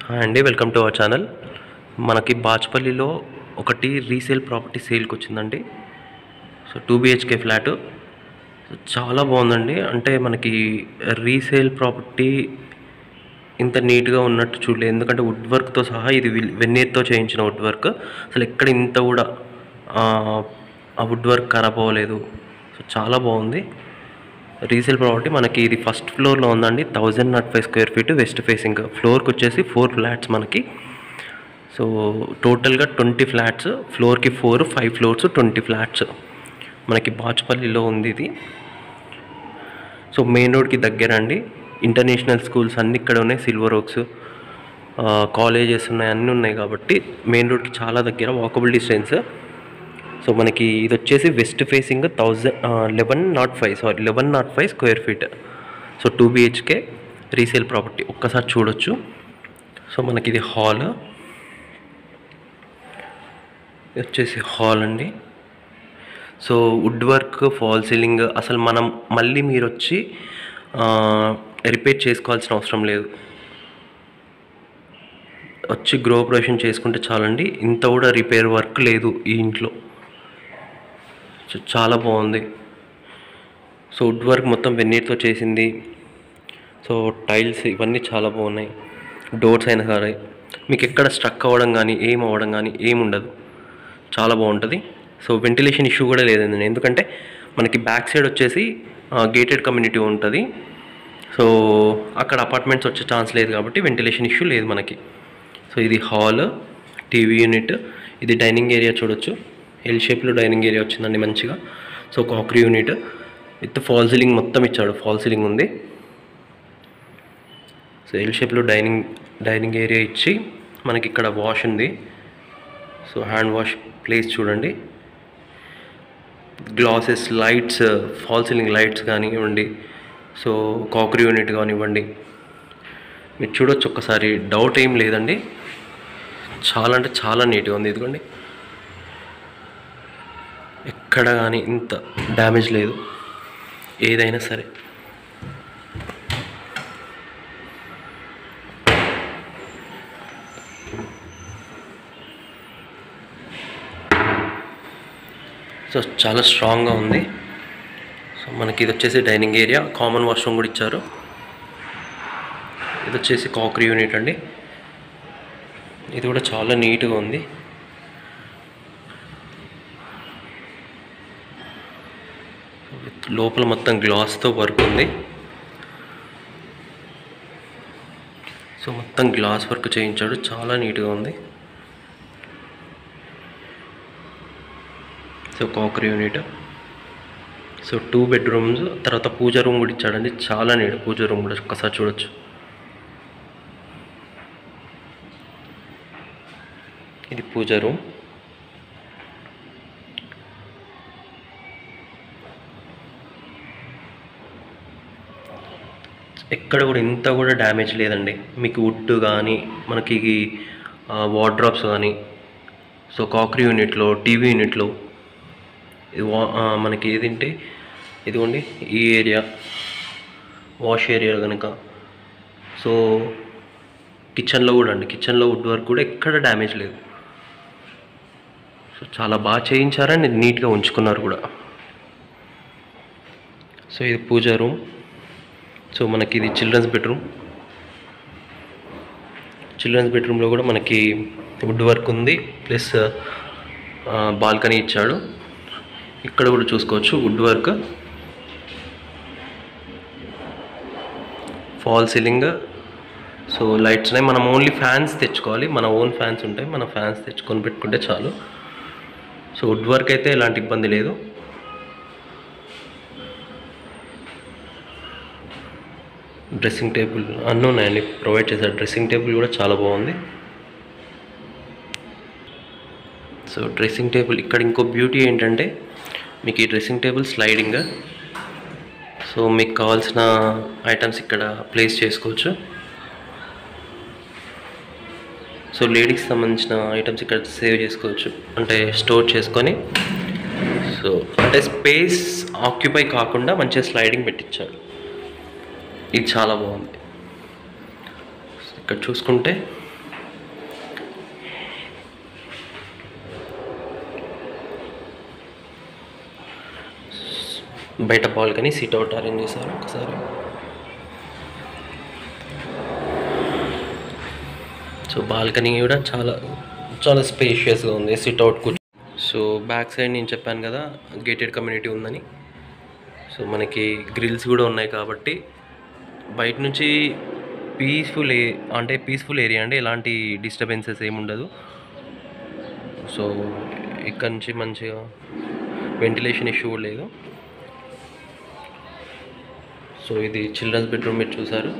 Hi అండి welcome to our channel మనకి బాచ్పల్లిలో ఒకటి రీసేల్ ప్రాపర్టీ సేల్కి వచ్చిందండి సో టూ బిహెచ్కే ఫ్లాట్ చాలా బాగుందండి అంటే మనకి రీసేల్ ప్రాపర్టీ ఇంత నీట్గా ఉన్నట్టు చూడలేదు ఎందుకంటే వుడ్ వర్క్తో సహా ఇది వెన్నీర్తో చేయించిన వుడ్ వర్క్ అసలు ఎక్కడ ఇంత కూడా ఆ, ఆ వుడ్ వర్క్ ఖరాబ్ అవ్వలేదు సో చాలా బాగుంది రీసేల్ ప్రాపర్టీ మనకి ఇది ఫస్ట్ ఫ్లోర్లో ఉందండి thousand nought five square feet west facing ఫ్లోర్కి వచ్చేసి ఫోర్ ఫ్లాట్స్ మనకి సో టోటల్గా ట్వంటీ ఫ్లాట్స్ ఫ్లోర్కి four five floors twenty flats మనకి బాచుపల్లిలో ఉంది ఇది సో మెయిన్ రోడ్కి దగ్గర అండి ఇంటర్నేషనల్ స్కూల్స్ అన్నీ ఇక్కడ ఉన్నాయి సిల్వర్ ఓక్స్ కాలేజెస్ ఉన్నాయి అన్నీ ఉన్నాయి కాబట్టి మెయిన్ రోడ్కి చాలా దగ్గర వాకబుల్ డిస్టెన్స్ సో మనకి ఇది వచ్చేసి west facing thousand eleven nought five sorry eleven nought five square feet so two BHK resale property ఒక్కసారి చూడొచ్చు సో మనకి ఇది హాల్ ఇది వచ్చేసి హాల్ అండి so wood work fall ceiling అసలు మనం మళ్ళీ మీరు వచ్చి రిపేర్ చేసుకోవాల్సిన అవసరం లేదు వచ్చి గృహప్రవేశం చేసుకుంటే చాలండి ఇంత కూడా రిపేర్ వర్క్ లేదు ఈ ఇంట్లో సో చాలా బాగుంది సో వుడ్ వర్క్ మొత్తం వెన్నీర్తో చేసింది సో టైల్స్ ఇవన్నీ చాలా బాగున్నాయి డోర్స్ అయినా సరే మీకు ఎక్కడ స్ట్రక్ అవ్వడం కానీ ఏం అవ్వడం కానీ ఏం ఉండదు చాలా బాగుంటుంది సో వెంటిలేషన్ ఇష్యూ కూడా లేదండి ఎందుకంటే మనకి బ్యాక్ సైడ్ వచ్చేసి గేటెడ్ కమ్యూనిటీ ఉంటుంది సో అక్కడ అపార్ట్మెంట్స్ వచ్చే ఛాన్స్ లేదు కాబట్టి వెంటిలేషన్ ఇష్యూ లేదు మనకి సో ఇది హాల్ టీవీ యూనిట్ ఇది డైనింగ్ ఏరియా చూడొచ్చు ఎల్ షేప్లో డైనింగ్ ఏరియా వచ్చిందండి మంచిగా so crockery unit with fall ceiling మొత్తం ఇచ్చాడు ఫాల్ సీలింగ్ ఉంది సో ఎల్ షేప్లో డైనింగ్ డైనింగ్ ఏరియా ఇచ్చి మనకి ఇక్కడ వాష్ ఉంది సో హ్యాండ్ వాష్ ప్లేస్ చూడండి glasses lights fall ceiling lights కానివ్వండి సో కాక్రీ యూనిట్ కానివ్వండి మీరు చూడొచ్చు ఒక్కసారి డౌట్ ఏం లేదండి చాలా అంటే చాలా నీట్గా ఉంది ఇదిగోండి ఎక్కడ కానీ ఇంత డ్యామేజ్ లేదు ఏదైనా సరే సో చాలా స్ట్రాంగ్గా ఉంది సో మనకి ఇది వచ్చేసి డైనింగ్ ఏరియా కామన్ వాష్రూమ్ కూడా ఇచ్చారు ఇది వచ్చేసి కాక్రీ యూనిట్ అండి ఇది కూడా చాలా నీట్గా ఉంది విత్ లోపల మొత్తం గ్లాస్తో వర్క్ ఉంది సో మొత్తం గ్లాస్ వర్క్ చేయించాడు చాలా నీట్గా ఉంది so crockery unit so two bedrooms తర్వాత పూజ రూమ్ కూడా ఇచ్చాడండి చాలా నీట్ పూజ రూమ్ కూడా ఒక్కసారి చూడొచ్చు ఇది పూజ రూమ్ ఎక్కడ కూడా ఇంత కూడా డ్యామేజ్ లేదండి మీకు వుడ్ కానీ మనకి వార్డ్రాప్స్ కానీ సో కాక్రీ యూనిట్లో టీవీ యూనిట్లో ఇది వా- ఆ, మనకి ఏదంటే ఇదిగోండి ఈ ఏరియా వాష్ ఏరియా కనుక సో కిచెన్లో కూడా అండి కిచెన్లో వుడ్ వర్క్ కూడా ఎక్కడ డ్యామేజ్ లేదు సో చాలా బాగా చేయించారని నీట్గా ఉంచుకున్నారు కూడా సో ఇది పూజ రూమ్ సో మనకి ఇది చిల్డ్రన్స్ బెడ్రూమ్ చిల్డ్రన్స్ బెడ్రూమ్లో కూడా మనకి వుడ్ వర్క్ ఉంది ప్లస్ బాల్కనీ ఇచ్చాడు ఇక్కడ కూడా చూసుకోవచ్చు wood work fall ceiling so lights ఉన్నాయి మనం ఓన్లీ ఫ్యాన్స్ తెచ్చుకోవాలి మన ఓన్ ఫ్యాన్స్ ఉంటాయి మన ఫ్యాన్స్ తెచ్చుకొని పెట్టుకుంటే చాలు సో వుడ్ వర్క్ అయితే ఎలాంటి ఇబ్బంది లేదు డ్రెస్సింగ్ టేబుల్ అన్నీ ఉన్నాయండి ప్రొవైడ్ చేశారు డ్రెస్సింగ్ టేబుల్ కూడా చాలా బాగుంది సో డ్రెస్సింగ్ టేబుల్ ఇక్కడ ఇంకో బ్యూటీ ఏంటంటే మీకు ఈ డ్రెస్సింగ్ టేబుల్ స్లైడింగ్ సో మీకు కావాల్సిన ఐటమ్స్ ఇక్కడ ప్లేస్ చేసుకోవచ్చు సో లేడీస్కి సంబంధించిన ఐటమ్స్ ఇక్కడ సేవ్ చేసుకోవచ్చు అంటే స్టోర్ చేసుకొని సో అంటే స్పేస్ ఆక్యుపై కాకుండా మంచిగా స్లైడింగ్ పెట్టించారు ఇది చాలా బాగుంది ఇక్కడ చూసుకుంటే బయట బాల్కనీ సీట్ అవుట్ అరేంజ్ చేశారు ఒకసారి సో బాల్కనీ కూడా చాలా చాలా స్పేషియస్గా ఉంది సిట్ అవుట్ కూర్చో సో బ్యాక్ సైడ్ నేను చెప్పాను కదా గేటెడ్ కమ్యూనిటీ ఉందని సో మనకి గ్రిల్స్ కూడా ఉన్నాయి కాబట్టి బయట నుంచి పీస్ఫుల్ ఏ అంటే పీస్ఫుల్ ఏరియా అండి ఎలాంటి డిస్టర్బెన్సెస్ ఏమి ఉండదు సో ఇక్కడ నుంచి మంచిగా వెంటిలేషన్ ఇష్యూ కూడా లేదు సో ఇది చిల్డ్రన్స్ బెడ్రూమ్ మీరు చూసారు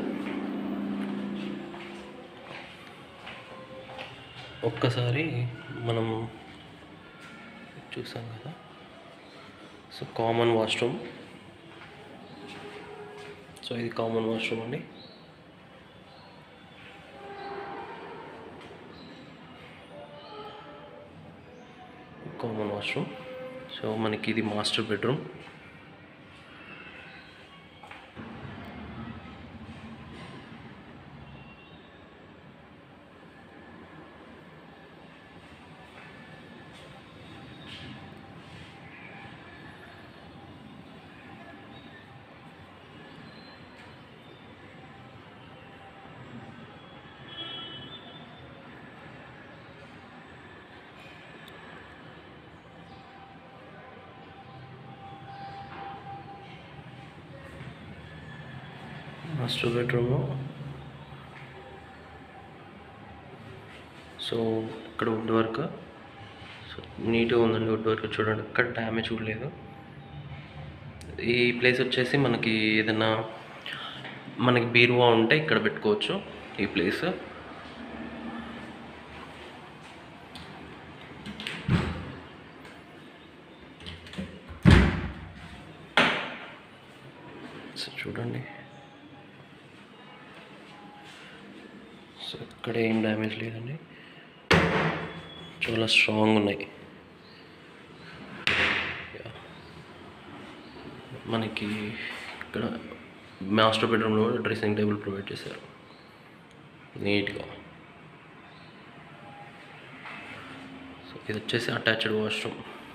ఒక్కసారి మనం చూసాం కదా సో కామన్ వాష్రూమ్ సో ఇది కామన్ వాష్రూమ్ అండి కామన్ వాష్రూమ్ సో మనకి ఇది master bedroom master bedroom so ఇక్కడ వుడ్ వర్క్ సో నీట్గా ఉందండి వుడ్ వర్క్ చూడండి ఇక్కడ డ్యామేజ్ కూడా లేదు ఈ ప్లేస్ వచ్చేసి మనకి ఏదైనా మనకి బీరువా ఉంటే ఇక్కడ పెట్టుకోవచ్చు ఈ ప్లేస్ సో చూడండి సో ఇక్కడ ఏం డ్యామేజ్ లేదండి చాలా స్ట్రాంగ్ ఉన్నాయి Yeah. మనకి ఇక్కడ మాస్టర్ బెడ్రూమ్లో కూడా డ్రెస్సింగ్ టేబుల్ ప్రొవైడ్ చేశారు నీట్గా సో ఇది వచ్చేసి అటాచ్డ్ వాష్రూమ్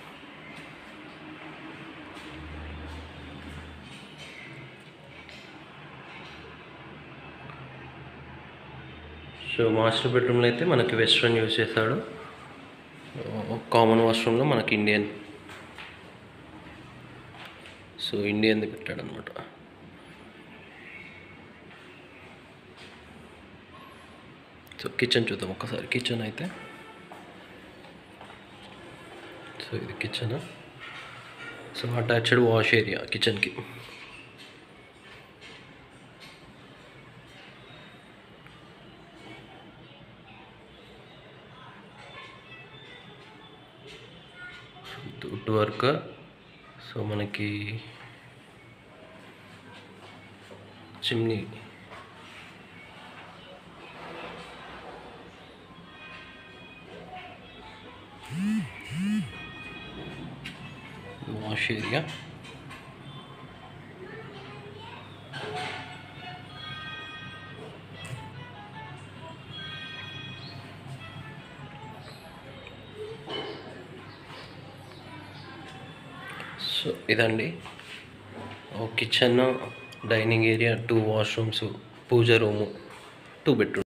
సో మాస్టర్ బెడ్రూమ్లో అయితే మనకి వెస్ట్రన్ యూజ్ చేశాడు కామన్ వాష్రూమ్లో మనకి ఇండియన్ సో ఇండియన్ది పెట్టాడు అనమాట సో కిచెన్ చూద్దాం ఒక్కసారి కిచెన్ అయితే సో ఇది kitchen so attached wash area కిచెన్కి వుడ్ వర్క్ సో మనకి చిమ్నీ వాష్ ఏరియా సో ఇదండి ఓ kitchen dining area two washrooms pooja room two bedroom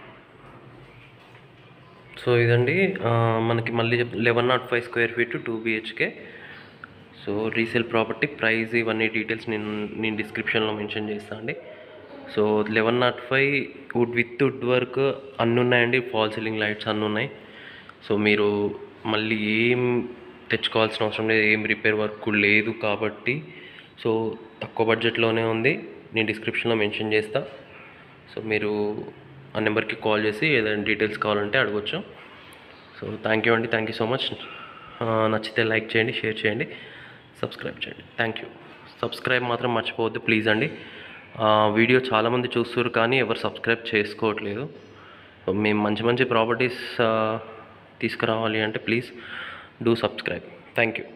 so ఇదండి ఆ, మనకి మళ్ళీ eleven nought five square feet two BHK so resale property price ఇవన్నీ details నేను నేను డిస్క్రిప్షన్లో మెన్షన్ చేస్తాను అండి so eleven nought five wood with wood work అన్నీ ఉన్నాయండి ఫాల్ సీలింగ్ లైట్స్ అన్నీ ఉన్నాయి సో మీరు మళ్ళీ ఏం తెచ్చుకోవాల్సిన అవసరం లేదు ఏం రిపేర్ వర్క్ కూడా లేదు కాబట్టి సో తక్కువ బడ్జెట్లోనే ఉంది నేను డిస్క్రిప్షన్లో మెన్షన్ చేస్తా సో మీరు ఆ నెంబర్కి కాల్ చేసి ఏదైనా డీటెయిల్స్ కావాలంటే అడగచ్చు సో థ్యాంక్ యూ అండి థ్యాంక్ యూ సో మచ్ నచ్చితే లైక్ చేయండి షేర్ చేయండి సబ్స్క్రైబ్ చేయండి థ్యాంక్ యూ సబ్స్క్రైబ్ మాత్రం మర్చిపోవద్దు ప్లీజ్ అండి ఆ, వీడియో చాలామంది చూస్తారు కానీ ఎవరు సబ్స్క్రైబ్ చేసుకోవట్లేదు మేము మంచి మంచి ప్రాపర్టీస్ తీసుకురావాలి అంటే please do subscribe thank you